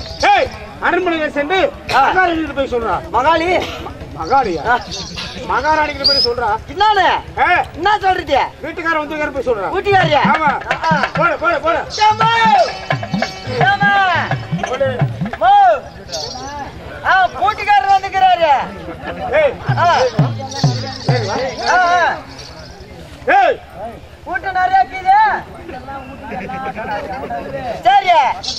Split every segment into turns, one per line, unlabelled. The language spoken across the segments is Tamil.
ஏய் அரண்மனையில சென்று மகாராணிகிட்ட போய் சொல்றா
மகாளி
மகாலியா மகாராணிகிட்ட போய் சொல்றா
என்னன்னு
ஏய்
என்ன சொல்றது
வீட்டுக்காரன் வந்து போய் சொல்றா
ஊட்டிக்காரியா
ஆமா போட போட போட
ஏம்மா! ஏம்மா!
போடு.
மோ! ஆ, பூட்டிக்காரர் வந்துக்கிறாரு
ஏய்
ஆ,
சரி வா.
ஆ, ஆ.
ஏய்
கூட்டம் நிறைய இருக்குது சரி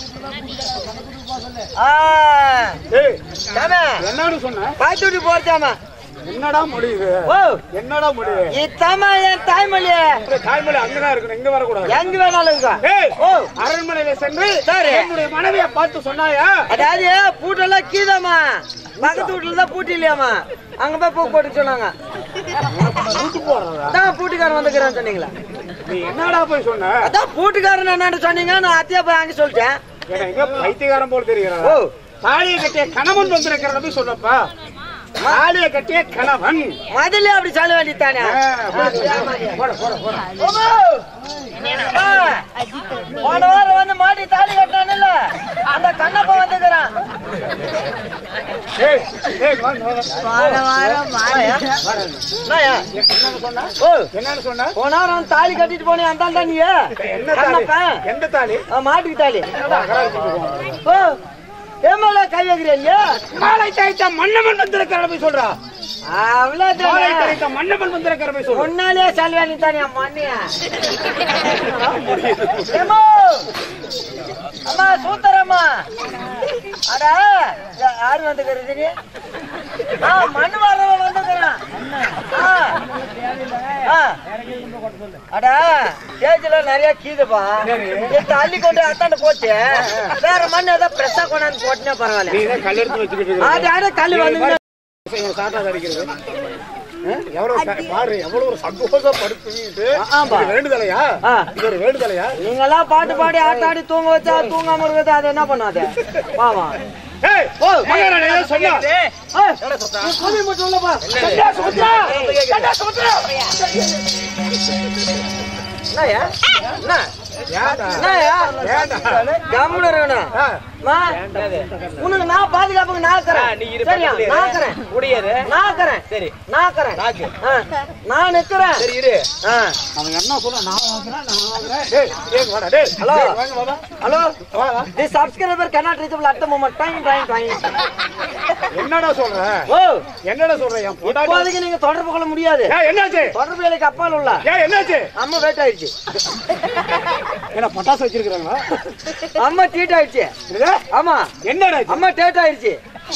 ஆ
ஏய்
சாமி
என்னன்னு சொன்ன
பாத்து விட்டு போறதாமா
என்னடா முடியுது
ஓ
என்னடா முடியுது
இத்தாமா என் தாய்மொழி
தாய்மொழி அங்கதான் இருக்கணும் இங்க வரக்கூடாது
எங்க வேணாலும் இருக்கா
ஏய்
ஓ
அரண்மனையில சென்று
சரி.
என்னுடைய மனைவியை பார்த்து சொன்னாயா
அதாவது பூட்டெல்லாம் கீதாமா பக்கத்து வீட்டுல தான் பூட்டி இல்லையாமா அங்க போய் பூ போட்டு சொன்னாங்க
கூட்டு போறதா
அதான் பூட்டுக்காரன் வந்துக்கிறான்னு சொன்னீங்களா
நீ என்னடா போய் சொன்ன
அதான் பூட்டுக்காரன் என்னன்னு சொன்னீங்க நான் அத்தியா போய் அங்க சொல்லிட்டேன்
எனக்கு எங்க பைத்தியக்காரன் போல தெரிகிறான்
ஓ
தாலியை கட்டிய கணவன் வந்திருக்கிறத போய் சொல்லப்பா தாலியை கட்டிய கணவன்
முதல்ல அப்படி சொல்ல வேண்டியதானே
ஆ, போடு, போடு, போடு, போடு.
போன வாரம் வந்து மாட்டி தாலி கட்டினான்ல அந்த கண்ணப்பா வந்துக்கிறான்
ஏய், ஏய், வா, வா, வா.
என்னய்யா?
என்னன்னு சொன்ன?
ஓ
என்னன்னு சொன்ன
போன வாரம் வந்து தாலி கட்டிட்டு போனே அந்த ஆள் தான் நீ
என்ன தாலி
கண்ணப்பா
எந்த தாலி
ஆ, மாட்டுக்கு தாலி
அகராதி போட்டுக்கோ.
ஓ ஏமால கை வைக்கிறீங்க
மாலை தைத்த மன்னவன் வந்திருக்கிற போய் சொல்றா மாலை
அவ்வளவுதான்
தைத்த மன்னவன் வந்திருக்கிற போய் சொல்றா
முன்னாலே செல்வாணி தானே மண்ணியா ஏமோ அம்மா சூத்தரம்மா அட யாரு வந்துக்கிறது நீ ஆ மண் வரவன் வந்துக்கிறான் ஆ. ஆ. அட ஸ்டேஜ்ல நிறைய கீதுப்பா எடுத்து அள்ளி கொண்டு அத்தாண்ட போட்டு வேற மண் ஏதோ பிரஷா கொண்டாந்து போட்டுனே
நீ
பரவாயில்ல
தான் கல் எடுத்து வச்சுக்கிட்டு இருக்க.
அது யாரோ கல் வந்து
இவன் சாட்டா அடிக்கிறது ஆ? எவ்வளவு ச- பாரு எவ்வளவு ஒரு சந்தோஷப்படுத்திட்டு
ஆமா.
இது வேண்டுதலையா
ஆ.
இது ஒரு வேண்டுதலையா
நீங்கெல்லாம் பாட்டு பாடி ஆட்டாடி தூங்க வச்சா தூங்காம இருக்கிறது அது என்ன பண்ணாது பாவா
ஏய்
ஓ
மகாராணி ஏதோ சொன்னா
புதி மட்டும் இல்லப்பா
கண்டா சுமித்ரா கண்டா சுமித்ரா
என்னய்யா? என்ன
ஏன்டா?
என்னய்யா?
ஏன்டா?
கம்முனு இருக்கணும்.
ஆ.
மா, உனக்கு நான் பாதுகாப்புக்கு நான் இருக்கிறேன். சரியா? நான் இருக்கிறேன். நான் இருக்கிறேன். நான் இருக்கிறேன். ஆ. நான் நிக்கிறேன். ஆ.
அவன் என்ன சொல்றான் நான் வாங்குறேன் நான் வாங்குறேன் டேய் ஏய் வாடா டேய்
ஹலோ.
டேய், வாங்க வாடா
ஹலோ
வா வா
the subscriber cannot reach at the moment. Time, time, time.
என்னடா சொல்ற
ஓ,
என்னடா சொல்ற என் பொண்டாட்டி
இப்போதைக்கு நீங்க தொடர்பு கொள்ள முடியாது
ஏய் என்னாச்சு
தொடர்பு வேலைக்கு அப்பால் உள்ள
ஏய் என்னாச்சு
அம்மா வேட் ஆயிடுச்சு
என்ன பட்டாசு வச்சிருக்காங்களா
அம்மா டீட் ஆயிடுச்சு
இது
ஆமா
என்னடா இது?
அம்மா டேட் ஆயிடுச்சு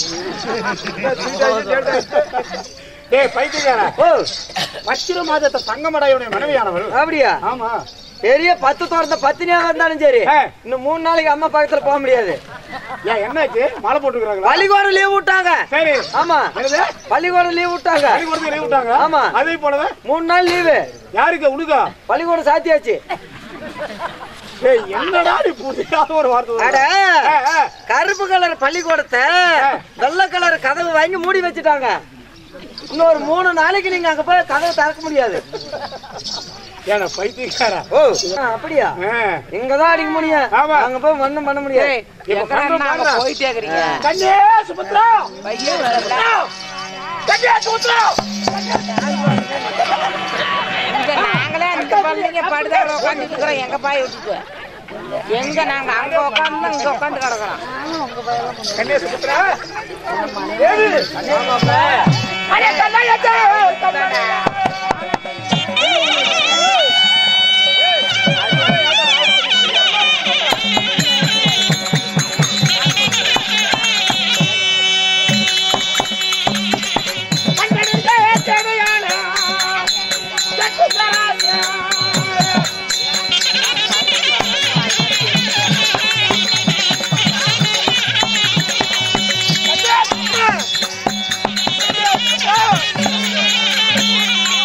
டேய் பைத்தியக்கார
ஓ
பச்சிர மாதத்தை தங்கமடையுடைய மனைவியானவள்
அப்படியா
ஆமா
பெரிய பத்து தோரத்தை பத்தினியாக இருந்தாலும் சரி
ஆ.
இன்னும் மூணு நாளைக்கு அம்மா பக்கத்துல போக முடியாது
ஏன் என்னாச்சு மாலை போட்டுக்கிறாங்களா
பள்ளிக்கூடம் லீவ் விட்டாங்க
சரி
ஆமா
என்னது
பள்ளிக்கூடம் லீவ் விட்டாங்க
பள்ளிக்கூடத்துக்கு லீவ் விட்டாங்க
ஆமா.
அதே போலவே
மூணு நாள் லீவு
யாருக்கு உனக்கா
பள்ளிக்கூடம் சாத்தியாச்சு
ஏய் என்னடா நீ புரியாத ஒரு வார்த்தை
அட
சொல்ற? ஆ, ஆ.
கருப்பு கலர் பள்ளிக்கூடத்தை வெள்ளை கலர் கதவு வாங்கி மூடி வச்சுட்டாங்க இன்னொரு மூணு நாளைக்கு நீங்க அங்க போய் கதவை திறக்க முடியாது
ஏன்னா பைத்தியக்காரா
ஓ அப்படியா
ஆ.
இங்கதான் அடிக்க முடியும்
ஆமா.
அங்க போய் ஒண்ணும் பண்ண முடியாது
இப்ப பண்றோம் பாருடா.
போயிட்டே இருக்கிறீங்க
கண்ணே சுபத்ரா சுபத்ரா! கண்ணே சுபத்ரா
இங்க நாங்களே அந்த குழந்தைங்க படுதார உட்காந்துட்டு இருக்கிறோம் எங்க பாய் விட்டுட்டு எங்க நாங்க அங்க உட்காந்து இங்க உட்காந்து கிடக்குறோம்
கண்ணே சுபத்ரா ஏது அடே கண்ணாயத்தே கண்ணாயா
Thank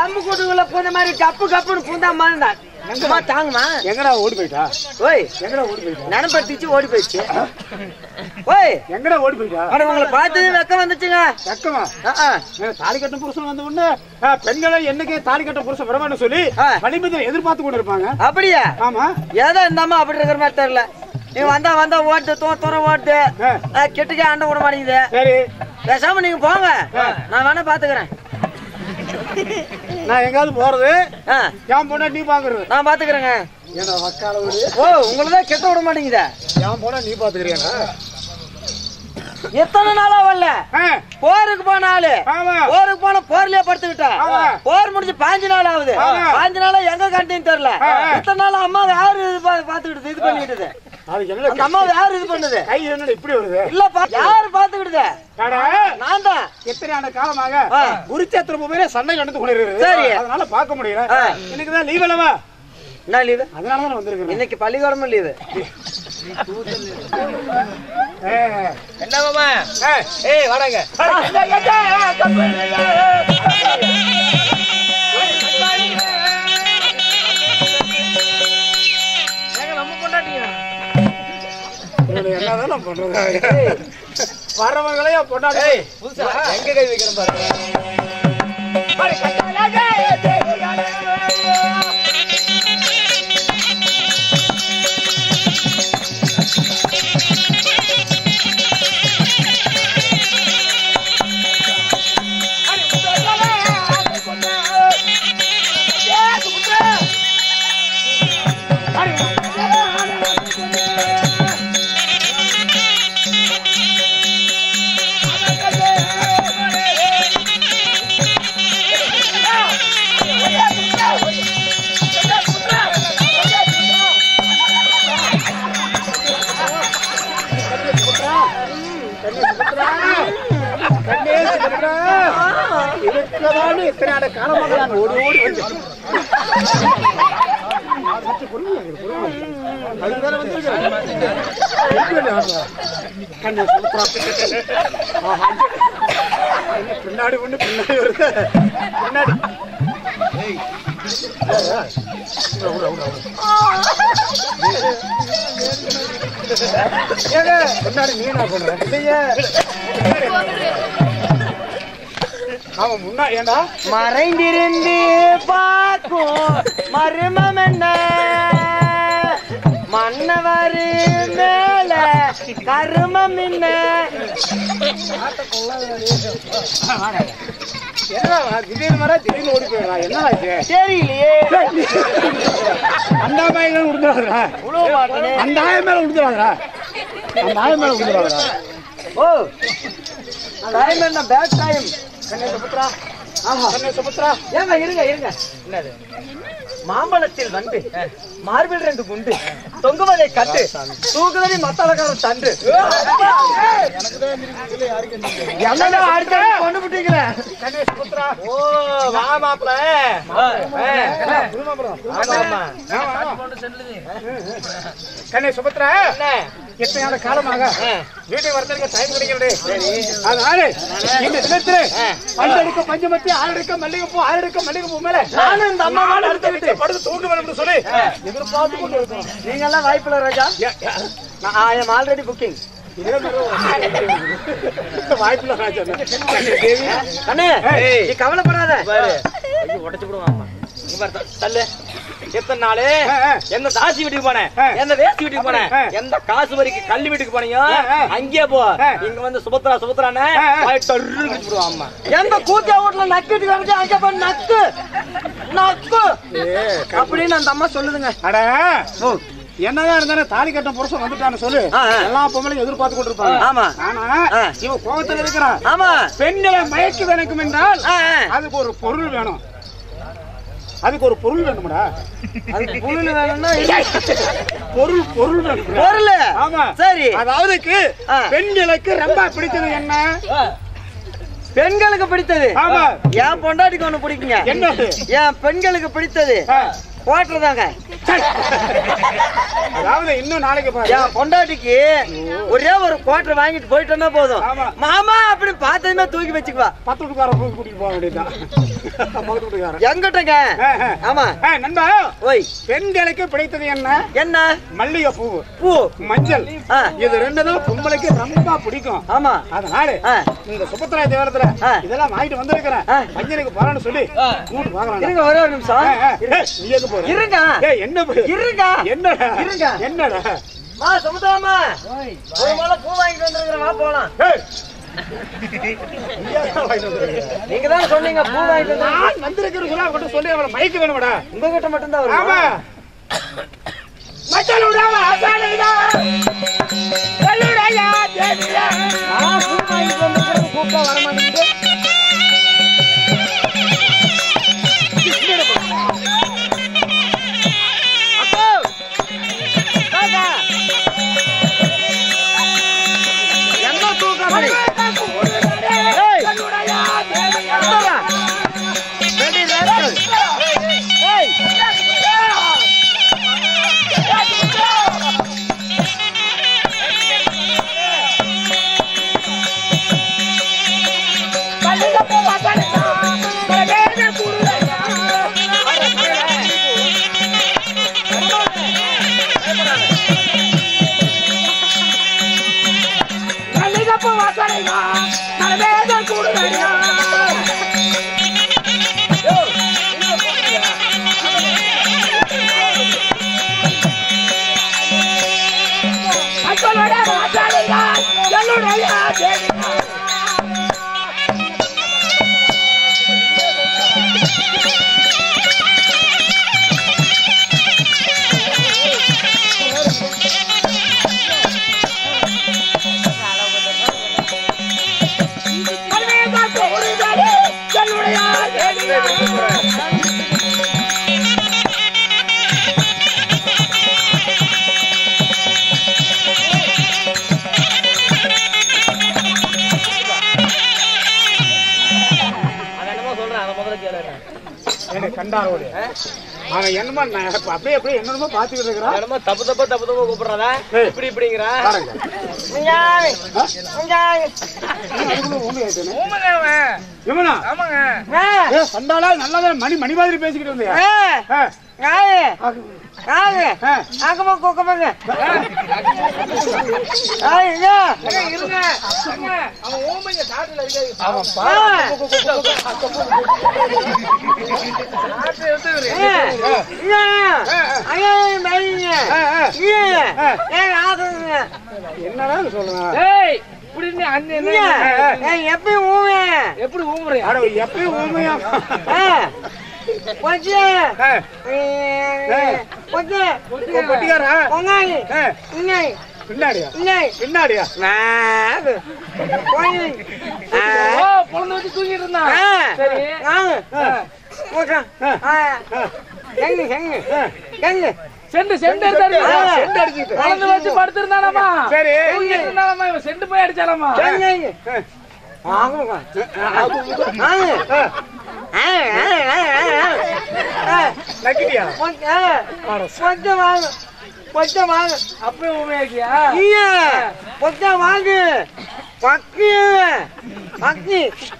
கம்பு கூட்டுக்குள்ள பூந்த மாதிரி கப்பு கப்புன்னு பூந்தா மாதிரி தான் சும்மா தாங்குமா
எங்கடா ஓடி போயிட்டா
ஓய்
எங்கடா ஓடி போயிட்டா
நினப்பட்டுச்சு ஓடி போயிடுச்சு ஓய்
எங்கடா ஓடி போயிட்டா
அட உங்களை பார்த்து வெக்கம் வந்துச்சுங்க
வெக்கமா
ஆ, ஆ.
ஏன் தாலி கட்டும் புருஷன் வந்த உடனே ஆ, பெண்களை என்னைக்கு தாலி கட்டும் புருஷன் விடமாட்டேன்னு சொல்லி
ஆ.
வலிமதியில் எதிர்பார்த்து கொண்டு இருப்பாங்க
அப்படியா
ஆமா
ஏதோ இந்த அம்மா அப்படி இருக்கிற மாதிரி தெரியல நீ வந்தா வந்தா ஓட்டு தூர தூர ஓட்டு
ஆ.
கிட்டக்கே ஆண்ட விட மாட்டேங்குது
சரி
பேசாம நீங்க போங்க நான் வேணா பாத்துக்கிறேன்
நான் எங்காவது போறது
ஆ,
என் பொண்ணா நீ பாக்குறது
நான் பாத்துக்கிறேங்க
ஏன்னா வக்கால ஒரு
ஓ உங்களை தான் கெட்ட விட மாட்டேங்குதே
என் பொண்ணா நீ பாத்துக்கிறியாடா
எத்தனை நாளா வரல போருக்கு போன ஆளு
ஆமா
போருக்கு போன போர்லயே படுத்துக்கிட்டா
ஆமா.
போர் முடிஞ்சு பாஞ்சு நாள் ஆகுது
ஆமா.
பாஞ்சு நாளா எங்க கண்டின்னு தெரியல
ஆ, ஆ.
இத்தனை நாள் அம்மா யாரு இது பா- பாத்துக்கிட்டு இது பண்ணிக்கிட்டு
அது என்ன
அந்த அம்மா யாரு இது பண்ணுது
கை என்னடா இப்படி வருது
இல்லப்பா யாரு பாத்துக்கிடுது
அடா,
நான் தான்
எத்தனை ஆண்டு காலமாக
ஆ.
குருச்சேத்திர பூமியில சண்டை நடந்து கொண்டிருக்கிறது
சரி.
அதனால பார்க்க முடியல
ஆ.
எனக்கு தான் லீவ் அல்லவா
என்ன லீவு
அதனால தான் வந்திருக்கிறேன்
இன்னைக்கு பள்ளிக்கூடமும் லீவு
என்ன மாமா ஏய் வராங்க என்னதான் பண்றது வரவங்களையா பொண்டாடி புதுசா எங்க கை வைக்கிறேன் பாருங்க கண்ணே சுபத்ரா, இருக்கதான்னு இத்தனை ஆண்டு காலமாக நான் ஓடி ஓடி வந்தேன். சற்று பொறுமையா இரு, பொறுமையா இரு. அதுக்குதானே வந்திருக்கிறேன். இருக்கவே ஆடுறா. கண்ணே சுபத்ரா. ஆஹா, என்ன பின்னாடி ஒண்ணு பின்னாடி வருது பின்னாடி ஏய். ஏய், ஏய். விடு, விடு, விடு, விடு. ஏங்க, பின்னாடி நீ என்ன பண்ற இல்லையே அவன் முன்னா ஏண்டா
மறைந்திருந்து பார்க்கும் மர்மம் என்ன மன்னவர் மேல கருமம் என்ன
என்னடா திடீர்னு வர திடீர்னு ஓடி போயிடா என்னடா இது
தெரியலையே
அந்த ஆயம் மேல விழுந்துடாதடா
உழுவ மாட்டேனே
அந்த ஆயம் மேல விழுந்துடாதடா அந்த ஆயம் மேல விழுந்துடாதடா
ஓ டைம் என்ன பேட் டைம்
கண்ணே சுபத்ரா ஆஹா கண்ணே சுபத்ரா
ஏங்க இருங்க இருங்க என்னது மாம்பழத்தில் வந்து மார்பில் ரெண்டு குண்டு தொங்குவதை கட்டு தூக்குதடி மத்தாளக்காரன் தண்டு என்னடா அடுத்த கொண்டு விட்டீங்களே
கண்ணே சுபத்ரா
ஓ வா மாப்பிள
கண்ணே சுபத்ரா
என்ன
எத்தனை நாள் காலமாக வீட்டுக்கு வரதுக்கு டைம் கிடைக்கிறது அதனால இந்த தினத்துல பஞ்சடிக்க பஞ்சமத்தி ஆறடிக்க மல்லிகைப்பூ ஆறடிக்க மல்லிகைப்பூ மேல
நானும் இந்த அம்மா
நாலு அடுத்த விட்டு படுத்து தூங்க வேணும்னு சொல்லி எதிர்பார்த்து கொண்டு இருக்கிறோம்
நீங்க எல்லாம் வாய்ப்பில்ல ராஜா நான் ஐ எம் ஆல்ரெடி புக்கிங்
இதே மாதிரி ஒரு வாய்ப்புல ராஜா கண்ணே தேவி
அண்ணே
ஏய்.
நீ கவலைப்படாத
உடச்சு விடுவாங்க இங்க பாரு, த- தள்ளு எத்தனை நாளு
ஆ, ஆ.
எந்த தாசி வீட்டுக்கு போனேன்
ஆ.
எந்த வேஸ்ட் வீட்டுக்கு போனேன்
ஆ.
எந்த காசு வரைக்கு கள்ளி வீட்டுக்கு போனியோ
ஆ, ஆ.
அங்கேயே போ
ஆ.
இங்க வந்து சுபத்ரா சுபத்ரானே
ஆ, ஆ.
வாய் டர்ரு கிழிச்சு விடுவான் அம்மா
எந்த கூத்தியா வீட்டுல நக்கிட்டு கிடந்து அங்க போய் நக்கு நக்கு
ஏ,
அப்படின்னு அந்த அம்மா சொல்லுதுங்க
அட என்னதான் இருந்தாலும் தாலி கட்ட புருஷன் வந்துட்டான்னு சொல்லு
ஆ, ஆ.
எல்லா பொம்பளையும் எதிர்பார்த்து கொண்டு இருப்பாங்க
ஆமா.
ஆனா
ஆ.
இவன் கோபத்துல இருக்கிறான்
ஆமா
பெண்களை மயக்க வேணும் என்றால்
ஆ, ஆ.
அதுக்கு ஒரு பொருள் வேணும் அதுக்கு ஒரு பொருள் வேணும்டா
அதுக்கு புல்லு வேணும்னா
பொருள் பொருள் வேணும்
பொருள்
ஆமா
சரி
அதாவதுக்கு
ஆ.
பெண்களுக்கு ரொம்ப பிடிச்சது என்ன
பெண்களுக்கு பிடித்தது
ஆமா
என் பொண்டாட்டிக்கு ஒண்ணு பிடிக்குங்க
என்னது
என் பெண்களுக்கு பிடித்தது
ஆ.
போட்டுருதாங்க
அதாவது இன்னும் நாளைக்கு பாரு
என் பொண்டாட்டிக்கு ஒரே ஒரு குவார்டர் வாங்கிட்டு போயிட்டோம்னா போதும்
ஆமா.
மாமா அப்படி பார்த்ததுமே தூக்கி வச்சுக்குவா
பத்து வீட்டுக்கார போய் கூட்டிட்டு போக வேண்டியதுதான் பக்கத்து வீட்டுக்காரன்
எங்கிட்டங்க
ஆ, ஆ.
ஆமா
ஆ, நண்பா
ஓய்
பெண்களுக்கு பிடித்தது என்ன
என்ன
மல்லிகை பூ
பூ
மஞ்சள்
ஆ.
இது ரெண்டு தான் பொம்பளைக்கு ரொம்ப பிடிக்கும்
ஆமா
அதனால
ஆ.
இந்த சுபத்ரா தேவரத்துல
ஆ. இதெல்லாம்
இதெல்லாம் வாங்கிட்டு வந்திருக்கிறேன்
ஆ.
மஞ்சளுக்கு போறான்னு சொல்லி கூட்டு பாக்குறாங்க
இருங்க ஒரே ஒரு நிமிஷம்
நீ எங்க போற
இருங்க
ஏய், என்ன போய்
இருங்க
என்னடா
இருங்க.
என்னடா
மா சமுதாயமா ஒரு மாலை பூ வாங்கிட்டு வந்துருக்கிறேன் வா போலாம்
ஏய். நீ ஏன்டா வாங்கிட்டு வந்திருக்க?
நீங்க தான் சொன்னீங்க பூ வாங்கிட்டு வந்து
நான் வந்திருக்கிறேன்னு சொல்லி அவன்கிட்ட சொல்லி அவளை மயக்க வேணுமாடா
உங்ககிட்ட மட்டும் தான்
ஆமா
வரும்
மச்சல் விடாம அசாலைடா. கல்லுடையா தேவியா.
நான் பூ வாங்கிட்டு வந்துருக்கிறேன் கூப்பிட்டா வர மாட்டேங்குது அப்போ, தாத்தா. எங்க தூக்கம் அப்படி? ஏய், உட்கார்றா. Ready, rascal. ஏய்,
ஏண்டா, கண்டாரோடு. அவன் என்னமோ நான் இப்ப அப்படியே அப்படியே என்னென்னமோ பார்த்துக்கிட்டு இருக்கிறான்.
என்னமோ தப்பு தப்பா தப்பு தப்பா கூப்பிடுறதா
ஏய்.
இப்படி இப்படிங்கிறா
பாருங்க.
முஞ்சாய், முஞ்சாய்.
அதுக்குள்ள ஊமை ஆயிட்டேனே. இவனா?
ஆ,
ஏய், சண்டாளா, நல்லாதான் மணி மணி மாதிரி பேசிக்கிட்டு இருந்தியா?
ஆ,
ஆ,
யாரு? யாரு?
ஆ.
ஆக்கமா கூக்கமாங்க. ஆய், ஐயா.
அவன்
ஆ.
பாரு.
ஏ, ஐயா. ஐயா, மரிங்க.
ஆ, ஆ.
ஐயா,
ஆ.
ஏன் ஆக்குங்க?
என்னடா சொல்றான்
ஏய் இப்படின்னு அண்ணன்
ஐயா, ஏய், எப்பயும் ஊவேன்.
எப்படி ஊமுறையா
அட, எப்பயும் ஊமையா
ஆ. கொஞ்சி.
ஆ,
ஏய், கொஞ்சி.
இப்ப பொட்டிக்காரா
பொங்காயி.
ஆ,
இன்னை,
பின்னாடியா
இன்னை.
பின்னாடியா
நாகு. போய். ஆ.
ஓ பொண்ணு வச்சு தூங்கிட்டு இருந்தான்
ஆ.
சரி
நாகு. போட்டா. ஆ.
ஆ,
எங்க, எங்க, எங்க?
செண்டு செண்டு எடுத்தாரு
ஆ.
செண்டு அடிச்சுக்கிட்டு.
குழந்தை வச்சு படுத்திருந்தானாமா
சரி.
தூங்கிட்டு இருந்தானாமா இவன் செண்டு போய் அடிச்சாலாமா
எங்க, எங்க? ஆகுங்க. நாகு.
ஆ,
ஆ, ஆ, ஆ, ஆ. ஆ.
நக்கிட்டியா
கொஞ்சம் கொஞ்சம் வாங்க கொஞ்சம் வாங்க
அப்பயும் ஊமையா இருக்கியா
ஐயா கொஞ்சம் வாங்க பக்கி பக்கி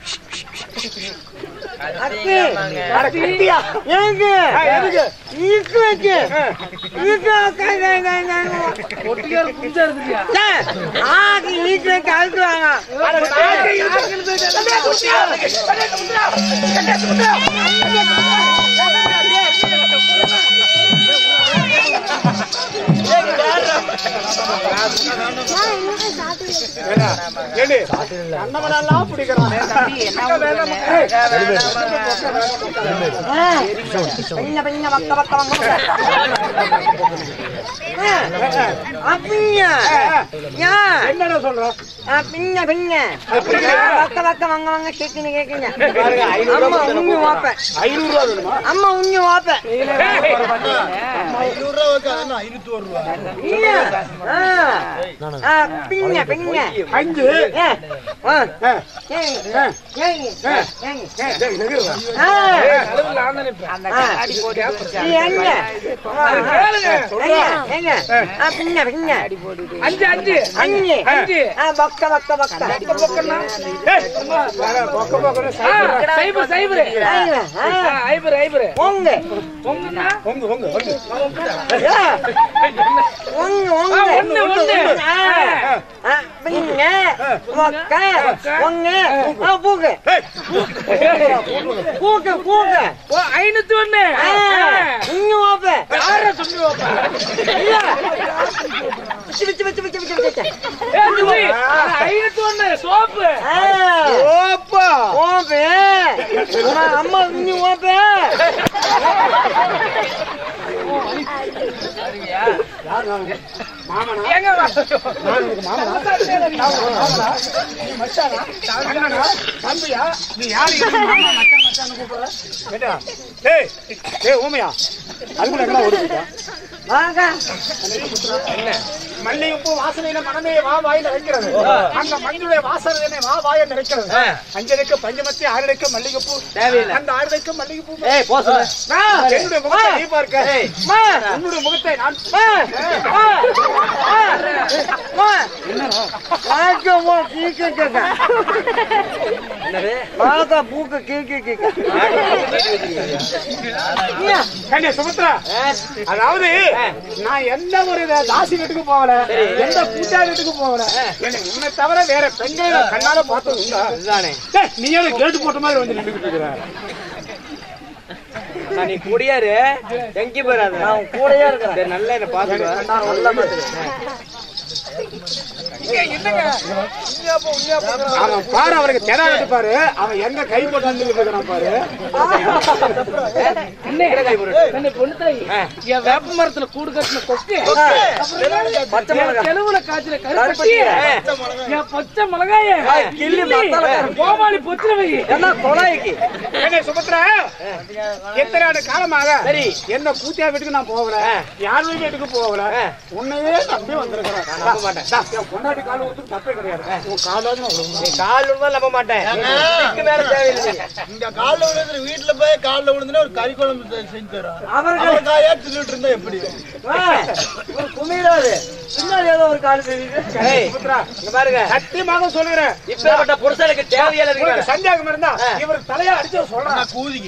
அக்கி
அட, கட்டியா
ஏங்க
ஆ, எதுக்கு
ஈக்கு வச்சு ஈக்கு
ஒட்டிக்கார குஞ்சா இருந்துச்சியா
ஆக்கு ஈக்கு வச்சு அழுத்துவாங்க
ஏண்டா, ஏண்டி, அண்ணவனெல்லாம் பிடிக்கிறான்.
பின்ன பின்ன பக்க பக்க வாங்க அப்படியா யா
என்னடா சொல்ற
ஆ, பின்ன பின்ன பக்க பக்க வாங்க வாங்க கேக்குங்க கேக்குங்க அம்மா உண்ணு வாப்பேன்
ஐநூறு ரூபா வேணுமா
அம்மா உண்ணு வாப்பேன் இல்ல. ஆ, ஆ, பிங்க பிங்க
அஞ்சு
ஏ, ஆ,
ஆ,
ஏய்,
ஆ,
ஏய்,
ஆ.
ஏய்.
ஏய், டேய், நெகிழ்வா.
ஆ,
நடுவுல நான் தான் நிப்பேன்.
அந்த கண்ணாடி போட்டு
நீ எங்க? ஆ,
கேளுங்க.
எங்க, எங்க? ஆ, பிங்க பிங்க
அஞ்சு அஞ்சு
அஞ்சு
அஞ்சு
ஆ, பக்க பக்க பக்க
ஏய், வர, பொக்க பொக்கன்னு
ஆ,
சாப்பிடுறா.
சைபர் சைபர்
ஐயா, ஆ,
ஆ, ஐபர் ஐபர்
உங்க
பொங்குன்னா
ஒங்கு, ஒங்கு, ஒங்கு.
ஏ, உங்க உங்க
ஆ, ஒண்ணு, ஒண்ணு.
ஆ, ஆ, பிங்க பக்க உங்க ஆ, பூக்கு
ஏய்,
பூக்கு பூக்கு
ஓ ஐநூத்தி ஒண்ணு
ஆ, இங்க வாப்ப
யார சொல்லி வைப்பா
இல்ல விச்சு விச்சு விச்சு விச்சு விச்சு விச்சு
ஏ ஜூலி ஐநூத்தி ஒண்ணு சோப்பு
ஆ
ஓப்பா.
ஓப்பே அம்மா அம்மா இங்க ஓப்பே
யார் நான்? மாமனா?
எங்க வா
நான் உனக்கு மாமனா? நான் உனக்கு மாமனா? நீ மச்சானா? அண்ணனா? தம்பியா? நீ யாரு எனக்கு மாமா, மச்சான், மச்சான்னு கூப்பிடுற? கேட்டா? ஏய், ஏய், ஊமையா அதுக்குள்ள எங்கடா ஓடிக்கிட்ட?
வாங்க
மல்லிகைப்பூ வாசனையில மனமே வா வாயில வைக்கிறது அந்த மஞ்சுடைய வாசனை வா வாய நிறைக்கிறது அஞ்சரைக்கு பஞ்சமத்தி ஆறரைக்கு மல்லிகைப்பூ
தேவையில்லை.
அந்த ஆறரைக்கு மல்லிகைப்பூ
ஏய் போ சொல்லு
நான் என்னுடைய முகத்தை நீ பார்க்க
மா
உன்னுடைய முகத்தை நான்
மா மா மா வாங்க போ கீக்கு கேக்க வாங்க பூக்கு கீக்கு கேக்க
கண்ணிய சுமத்ரா அதாவது நான் எந்த ஒரு தாசி வீட்டுக்கு போகல எந்த பூஜா வீட்டுக்கு போகல எனக்கு உன்னை தவிர வேற பெண்களை நான் கண்ணால பார்த்தது உண்டா டேய், நீ ஏன் கேட்டு போட்ட மாதிரி வந்து நின்றுட்டு இருக்கிற
நான் நீ குடியாரு எங்கி போறாத நான் கூடயே இருக்கிறேன் நல்லா என்ன பாத்துக்க நல்லா
அவன் பாரு அவருக்கு தெரா கட்டு பாரு அவன் எங்க கை போட்டு வந்து இருக்கிறான் பாரு
அண்ணே அண்ணே பொண்ணு தாய் என் வேப்ப மரத்துல கூடு கட்டின கொக்கு
பச்சை
என்
மிளகா
தெலுங்குல காய்ச்சின கருப்பட்டி என் பச்சை மிளகாய
கிள்ளி மசாலா கருப்பு.
கோமாளி பொச்சுல வை
என்ன கொலாய்க்கு
என்ன சுபத்ரா எத்தனை ஆண்டு காலமாக
சரி.
என்ன கூத்தியா வீட்டுக்கு நான் போகல யார் வீட்டுக்கு போகல உன்னையே நம்பி வந்திருக்கிறேன் நான் நம்ப மாட்டேன் என் பொண்டாட்டி கால ஊத்து தப்பே கிடையாது உன் காலாவது நான் விழுந்து
கால் விழுந்தா நம்ப மாட்டேன் இதுக்கு மேல தேவையில்லை
இங்க கால்ல விழுந்து வீட்டுல போய் கால்ல விழுந்துனா ஒரு கறி குழம்பு செ- செஞ்சு தரும்
அவர்கள்
அவருக்காயா தின்னுட்டு இருந்தா எப்படி
ஆ, ஒரு குமிராது பின்னாடி ஏதோ ஒரு கால் தெரியுது ஏய்,
சுபத்ரா
இங்க பாருங்க
சத்தியமாக சொல்லுகிறேன்
இப்பேற்பட்ட புருஷனுக்கு தேவையில்லை
உங்களுக்கு
இருக்கு
சந்தேகம் இருந்தா இவர் தலையா அடிச்சு சொல்றேன்
நான் கூதிக்கு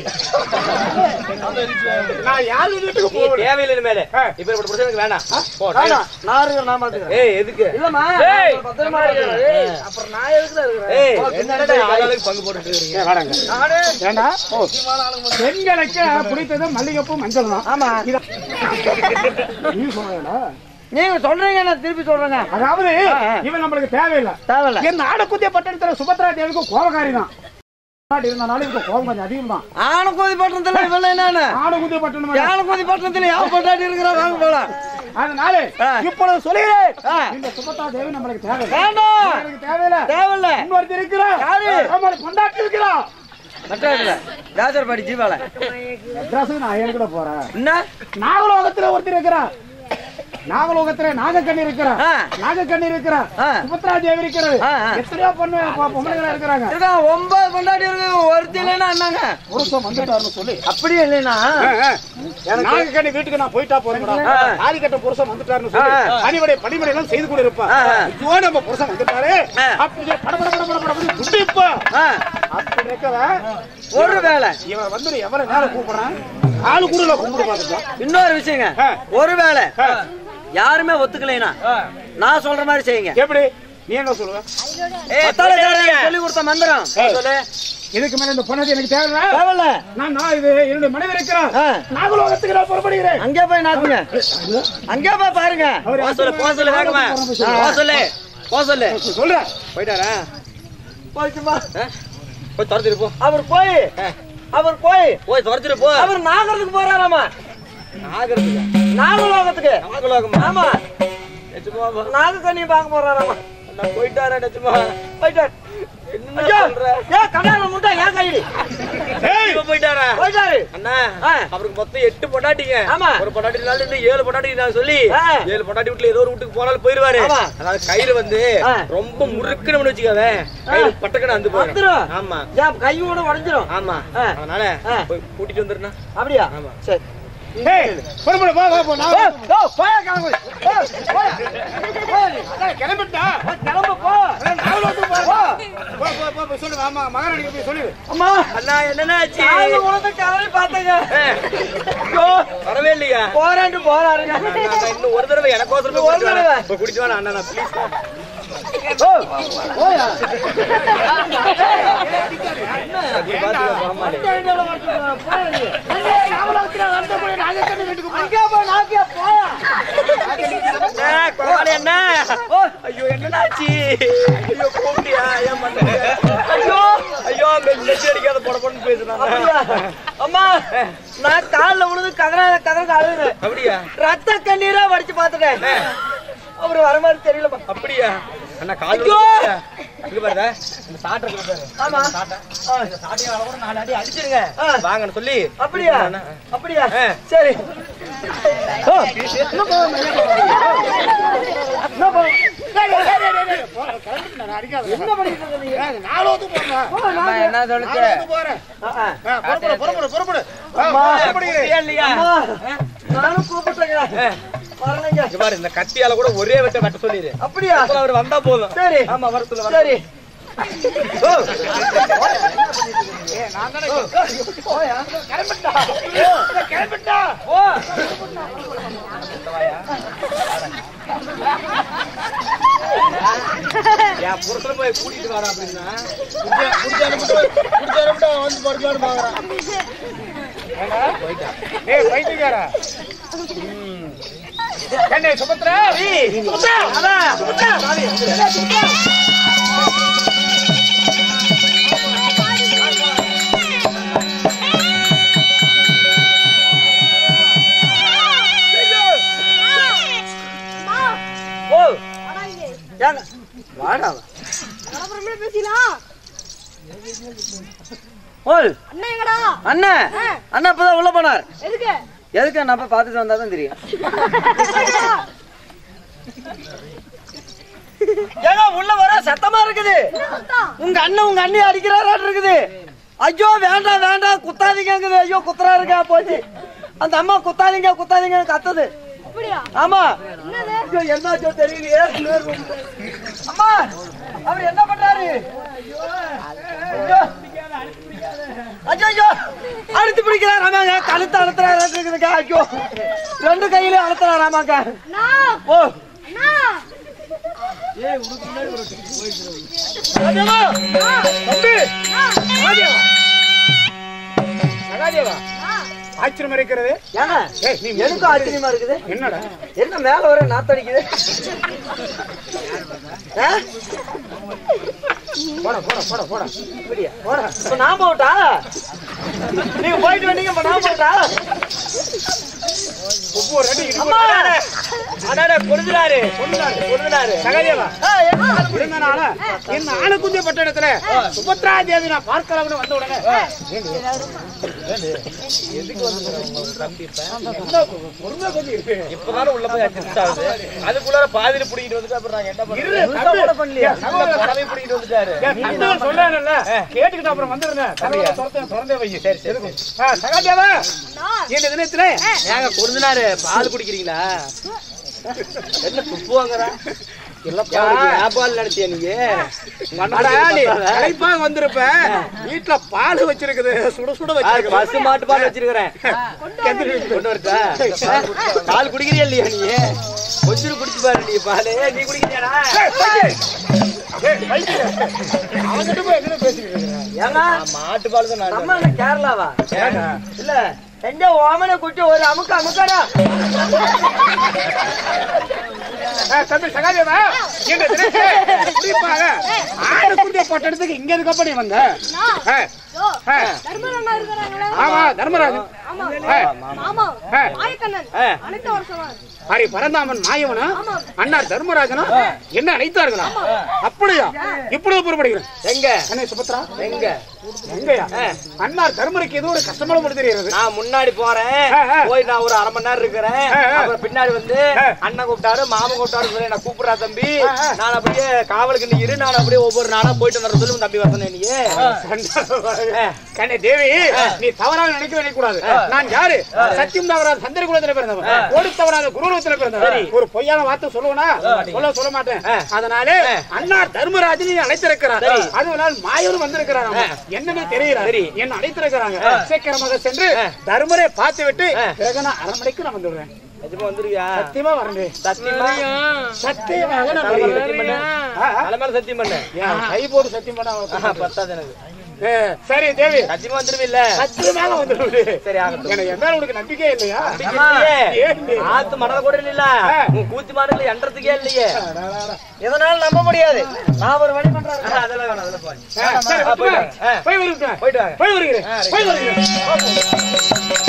நான் யார் வீட்டுக்கு
நீ
போகல
தேவையில்லை மேல
ஆ.
இப்பேற்பட்ட புருஷனுக்கு வேணாம் போ
நான் இருக்கிறேன் நான் பாத்துக்கிறேன்
ஏய் எதுக்கு இல்லம்மா
ஏய்.
பத்திரமா இருக்கிறேன் ஏய்
அப்புறம் நான் எதுக்குல இருக்கிறேன்
ஏய் என்னடா ஆளாளுக்கு பங்கு போட்டுட்டு இருக்கீங்க
ஏ, வாடங்க. ஏண்டா? ஓ. பெண்களுக்கு பிடித்தது மல்லிகைப்பூ மஞ்சள் தான்
ஆமா
இத- நீ சொல்றேடா
நீங்க சொல்றீங்க நான் திருப்பி சொல்றேங்க
அதாவது
ஆ, ஆ.
இவன் நம்மளுக்கு தேவையில்லை
தேவையில்ல
என் ஆடக்குத்திய பட்டணத்துல சுபத்ரா தேவிக்கு கோபக்காரி தான் இருந்தனால இவங்க கோபம் கொஞ்சம் அதிகம் தான்
ஆனகோதி பட்டணத்துல இவள என்னன்னு
ஆடக்குத்திய பட்டணம்
ஆனகோதி பட்டணத்துல யார் பட்டாட்டி இருக்கிறா வாங்க போலாம்
அதனால
ஆ.
இப்பொழுது சொல்லுகிறேன்
ஆ.
இந்த சுபத்ரா தேவி நம்மளுக்கு தேவை
வேண்டாம்
எனக்கு தேவையில்லை
தேவையில்ல
இன்னொருத்தர் இருக்கிறா
யாரு?
ஆமாம், பொண்டாட்டி இருக்கிறா
மெட்ராஸ்ல ராஜர்பாடி ஜீவால
மெட்ராஸுக்கு நான் ஏன் கூட போறேன்
என்ன
நாகலோகத்துல ஒருத்தர் இருக்கிறா நாகலோகத்துல நாகக்கண்ணி இருக்கிறா
ஆ.
நாகக்கண்ணி இருக்கிறா
ஆ.
சுபத்ரா தேவி இருக்கிறது
ஆ, ஆ.
எத்தனையோ பொண்ணு பொ- பொம்பளைங்களா இருக்கிறாங்க
இருக்கா ஒன்பது பொண்டாட்டி இருக்கு ஒருத்தி இல்லைன்னா என்னங்க
புருஷன் வந்துட்டாருன்னு சொல்லி
அப்படியே இல்லைன்னா
நாகக்கண்ணி வீட்டுக்கு நான் போயிட்டா போறேன்
ஆ.
தாலி கட்ட புருஷன் வந்துட்டாருன்னு சொல்லி
ஆ.
பணிவடை பணிமடை எல்லாம் செய்து கூட இருப்பான்
ஆ, ஆ.
ஐயோ நம்ம புருஷன் வந்துட்டாரு
ஆ.
அப்படி பட பட பட பட பட துடிப்பா
ஆ,
அப்படி இருக்கவ
ஒரு வேலை
இவன் வந்து எவ்வளவு நேரம் கூப்பிடுறான் காலு கூட கும்பிடு பாத்துக்கலாம்
இன்னொரு விஷயங்க
ஆ.
ஒரு வேலை
ஆ.
யாருமே ஒத்துக்கலைனா நான் சொல்ற மாதிரி செய்யுங்க
எப்படி நீ என்ன சொல்லுவ
பத்தாளக்காரன் சொல்லி கொடுத்த மந்திரம்
ஏய்.
சொல்லு
இதுக்கு மேல இந்த பொண்ணாதி எனக்கு தேவையில்ல
தேவையில்ல
நான் நான் இது என்னுடைய மனைவி இருக்கிறான்
ஆ.
நாகலோகத்துக்கு நான் புறப்படுகிறேன்
அங்கே போய் நாக்குங்க அங்கே போய் பாருங்க
அவர்
போ சொல்லு போ சொல்லு வேகமா போ சொல்லு போ சொல்லு
சொல்றேன்
போயிட்டாரா போயிட்டுமா போய் துரத்திட்டு போ அவர் போய் அவர் போய் போய் துரத்திட்டு போ அவர் நாகரத்துக்கு போறாராமா நாகரத்துக்கு நாகலோகத்துக்கு நாகலோகமா ஆமா நாகக்கண்ணி பார்க்க போறாராமா நான் போயிட்டாரா நெச்சுமா போயிட்டார் என்ன சொல்ற ஏ கண்ணால முட்டா ஏன் கைடி இவ போயிட்டாரா
போயிட்டாரு
அண்ணா
ஆ.
அவருக்கு மொத்தம் எட்டு பொண்டாட்டிங்க
ஆமா.
ஒரு பொண்டாட்டினால இருந்து ஏழு பொண்டாட்டி நான் சொல்லி
ஆ.
ஏழு பொண்டாட்டி வீட்டுல ஏதோ ஒரு வீட்டுக்கு போனாலும் போயிருவாரு
ஆமா.
அதாவது கயிறு வந்து
ஆ.
ரொம்ப முறுக்குன்னு வச்சுக்காத கயிறு பட்டக்கன வந்து போயிடும்
வந்துரும்.
ஆமா
ஏன் கை கூட உடஞ்சிரும்
ஆமா
ஆ.
அதனால
ஆ.
போய் கூட்டிட்டு வந்துருண்ணா
அப்படியா
ஆமா.
சரி
ஏய், பொறுப்புல, வா, வா, போ, நான்
ஓ, ஓ, போயா கிளம்பு. ஓ, போயா. போயா நீ.
அதான் கிளம்பிட்டா?
ஓ, கிளம்பு போ.
நாவலத்துக்கு போ.
போ.
போ, போ, போ, போ, சொல்லு, ஆமா, மகாராணிக்கு போய் சொல்லு.
அம்மா
அண்ணா என்னண்ணா ஆச்சு
காலைல உனக்கு கிளம்பி பார்த்தேங்க
ஆ.
ஐயோ,
வரவே இல்லையா
போறேன்ட்டு போறாருங்க
நான் நான் இன்னும் ஒரு தடவை எனக்கோசரம் போய்
ஒரு
குடிச்சு
தடவை.
வரேன். போய் குடிச்சு வரேன் அண்ணா நான் ப்ளீஸ்
ஓ, போயா. போயா நீ. அங்கே போ, நாக்கே, போயா.
என்ன
ஓ,
ஐயோ என்னடா ஆச்சு ஐயோ கூப்பிட்டியா ஏன் பண்ண ஐயோ ஐயோ மெச்சு அடிக்காத போட போடன்னு பேசுறாங்க
அப்படியா? அம்மா நான் காலில் விழுந்து கதற கதற அழுது
அப்படியா
ரத்த கண்ணீரா வடிச்சு பார்த்துட்டேன் அவரு வர மாதிரி தெரியலப்பா
அப்படியா அண்ணா கால்
ஐயோ!
இங்க பாருடா இந்த சாட்டை இருக்கு பாரு
ஆமா ஆ,
இந்த சாட்டையை அளவு கூட நாலு அடி அடிச்சிருங்க
ஆ.
வாங்கன்னு சொல்லி
அப்படியா
அண்ணா.
அப்படியா
ஆ.
சரி ஓ, என்ன போகாம, என்ன போகாம?
நான் அடிக்காத.
என்ன பண்ணிட்டு இருக்க நீங்க?
ஏய், நாவலத்துக்கு போறேன்.
போ, நான்
என்ன சொல்லுச்சு
நாவலத்துக்கு போறேன்.
ஆ, ஆ.
ஆ, புறப்படு, புறப்படு, புறப்படு. ஆ,
அம்மா.
புறப்படு.
அப்படியா இல்லையா
அம்மா, நானும் கூப்பிட்டேங்க வரலைங்க
இங்க பாரு இந்த கத்தியால கூட ஒரே வெட்ட வெட்ட சொல்லிடு
அப்படியா
அப்புறம் அவர் வந்தா போதும்
சரி
ஆமா வர சொல்லு வர
சரி ஓ,
ஏய், நான் தானே
போயா
கிளம்பிட்டா. கிளம்பிட்டா.
ஓ
என் புருஷனை போய் கூட்டிட்டு வரா அப்படின்னா
குடிச்ச- குடிச்ச அனுப்பிட்டு- குடிச்ச அனுப்பிட்டு அவன் வந்து படுக்கலான்னு பார்க்கறான். ஏய், பைத்தியக்காரா. ம். கண்ணே, சுபத்ரா
ஓ ஏங்க வாடா ஓல்
அண்ணா எங்கடா
அண்ணன் அண்ணா இப்பதான் உள்ள போனார்
எதுக்கு
எதுக்கு நான் போய் பார்த்துட்டு வந்தா தான் தெரியும் ஏங்க உள்ள வர சத்தமா இருக்குது உங்க அண்ணன் உங்க அண்ணி அடிக்கிறாராட்டு இருக்குது ஐயோ வேண்டாம் வேண்டாம் குத்தாதீங்கங்குது ஐயோ குத்துறா இருக்கா போச்சு அந்த அம்மா குத்தாதீங்க குத்தாதீங்க கத்துது
அப்படியா
ஆமா
என்னது
ஐயோ என்னாச்சோ தெரியலையே அம்மா அவர் என்ன பண்றாரு ஐயோ ஐயோ ஐயோ அழுத்து பிடிக்கிறார் ஆமாங்க கழுத்து அழுத்துறாரு இருக்குதுங்க ஐயோ ரெண்டு கையில அழுத்துறாரு ஆமாங்க
அண்ணா
ஓ
அண்ணா
ராஜாவா, தம்பி ராஜாவா,
சகாதேவா
அண்ணா
ஆச்சரியம் இருக்கிறது
ஏங்க
ஏய், நீ
எனக்கும் ஆச்சரியமா இருக்குது
என்னடா
என்ன மேல வர நாத்தடிக்குது ஆ? போடா போடா போடா போடா இப்படியா போடா இப்ப நான் போட்டா நீங்க போயிட்டு வந்தீங்க இப்ப நான் போட்டா
ஒவ்வொரு அடி இடி
அம்மா
அடாடா கொடுத்துறாரு கொடுத்துறாரு
சகாதேவா
ஆ, என்ன காலம்
இருந்தனால என்ன ஆணுக்குந்திய பட்ட இடத்துல சுபத்ரா தேவி நான் பார்க்கலாம்னு வந்த உடனே பொறுமை கொஞ்சம் இருக்கு
இப்பதானே உள்ள போய் அட்ஜஸ்ட் ஆகுது அதுக்குள்ளார பாதியில புடிக்கிட்டு வந்துட்டு அப்புறம் நாங்க என்ன
இரு,
பண்றது
தம்பி.
கூட பண்ணலையா?
நல்ல புடவை புடிக்கிட்டு வந்துட்டாரு
என் தம்பிகள் சொல்றாங்கல்ல, கேட்டுக்கிட்டு அப்புறம் வந்துடுறேன். கதவை திறந்து- திறந்தே வை. எதுக்கு? ஆ, சகாதேவா, இந்த தினத்துல
ஏங்க கொடுத்துனாரு பால் குடிக்கிறீங்களா என்ன துப்பு வாங்குறா வியாபாரம் நடத்தியா நீங்க உங்க அண்ணன்
அடா, நீ
பத்தாதா?
களைப்பா வந்திருப்ப. வீட்டுல பால் வச்சிருக்குது சுட சுட
யாரு,
வச்சிருக்குது.
பசு மாட்டு பால் வச்சிருக்கிறேன் கொண்டு வரட்டா பால் குடிக்கிறியா இல்லையா நீ கொஞ்சம் குடிச்சு பாரு நீ பால் நீ குடிக்கிறியாடா
ஏய், பைத்தியம். ஏய், பைத்தியம். அவன்கிட்ட போய் என்ன பேசிக்கிட்டு இருக்கிற?
ஏங்க
மாட்டு பால் தான் நான்
நம்ம என்ன கேரளாவா
ஏண்டா?
இல்ல எங்க ஓமனை குட்டி ஒரு அமுக்கு அமுக்கடா
ஆ, தம்பி சகாதேவா, இந்த தினத்துல குறிப்பாக ஆடு குந்திய போட்ட இடத்துக்கு இங்க இருக்கப்ப நீ வந்த ஆ,
யோ
ஆ,
தர்மரண்ணா இருக்கிறாங்களே
ஆமா தர்மராஜன்
ஆமா
ஆ,
மாமா
ஆ.
ஆயக்கண்ணன்
ஆ.
அனைத்து வருஷம்
ஹரி பரந்தாமன் மாயவனும் அண்ணார் தர்மராஜனும் என்ன அழைத்தார்களா அப்படியா இப்பொழுது புறப்படுகிறேன்
எங்க
அண்ணே சுபத்ரா
எங்க
எங்கயா அண்ணார் தர்மருக்கு ஏதோ ஒரு கஷ்டமான முடிவு தெரிகிறது
நான் முன்னாடி போறேன்
ஆ, ஆ.
போய் நான் ஒரு அரை மணி நேரம் இருக்கிறேன்
ஆ, ஆ.
அப்புறம் பின்னாடி வந்து
ஆ.
அண்ணன் கூப்பிட்டாரு மாமன் கூப்பிட்டாரு சொல்லி நான் கூப்பிடுறா தம்பி
ஆ, ஆ.
நான் அப்படியே காவலுக்கு நீ இரு நான் அப்படியே ஒவ்வொரு நாளா போயிட்டு வர சொல்லி உன் தம்பி வசனே நீ
கண்ணே தேவி நீ தவறாக நினைக்க வேண்டியக்கூடாது நான் யாரு சத்தியம் தவறாத சந்திர குலத்துல பிறந்தவன் ஓடு தவறாத குருகுலத்துல பிறந்தவன் ஒரு பொய்யான வார்த்தை சொல்லுவனா சொல்ல சொல்ல மாட்டேன் அதனால அண்ணா தர்மராஜன் அழைத்திருக்கிறார் அதனால மாயூர் வந்திருக்கிறார் என்னன்னு தெரியல என்ன அழைத்திருக்கிறாங்க சீக்கிரமாக சென்று தர்மரை பார்த்து விட்டு பிறகு நான் அரண்மனைக்கு நான் வந்துடுறேன்
நிஜமா வந்துருவியா
சத்தியமா வரேன்
சத்தியமா
சத்தியமாக நான்
தலை மேல
வருகிறேன்.
சத்தியம் பண்ணு
ஆ, ஆ.
தலை மேல சத்தியம் பண்ணு
ஏன் கை போட்டு சத்தியம் பண்ண
ஆஹா, பத்தாது எனக்கு
ஏ, சரி தேவி
சத்தியமா வந்துருவில்ல
சத்தியமாக வந்துடுது
சரி ஆகட்டும்
எனக்கு என் மேல உனக்கு நம்பிக்கை இல்லையா
இல்லையே.
ஏன்
ஆத்து மணல கூட இல்ல
ஆ.
உன் கூத்தி மாடுல என்றதுக்கே இல்லையே இதனால நம்ப முடியாது நான் ஒரு வழி பண்றேன் அதெல்லாம் வேணாம் அதெல்லாம் போய்
ஆ, சரி,
ஆ, போயிட்டு
போய்
வாங்க. ஆ.
போய் வருகிறேன்
போயிட்டு வாங்க
போய் வருகிறேன்
ஆ,
போய் வருகிறேன்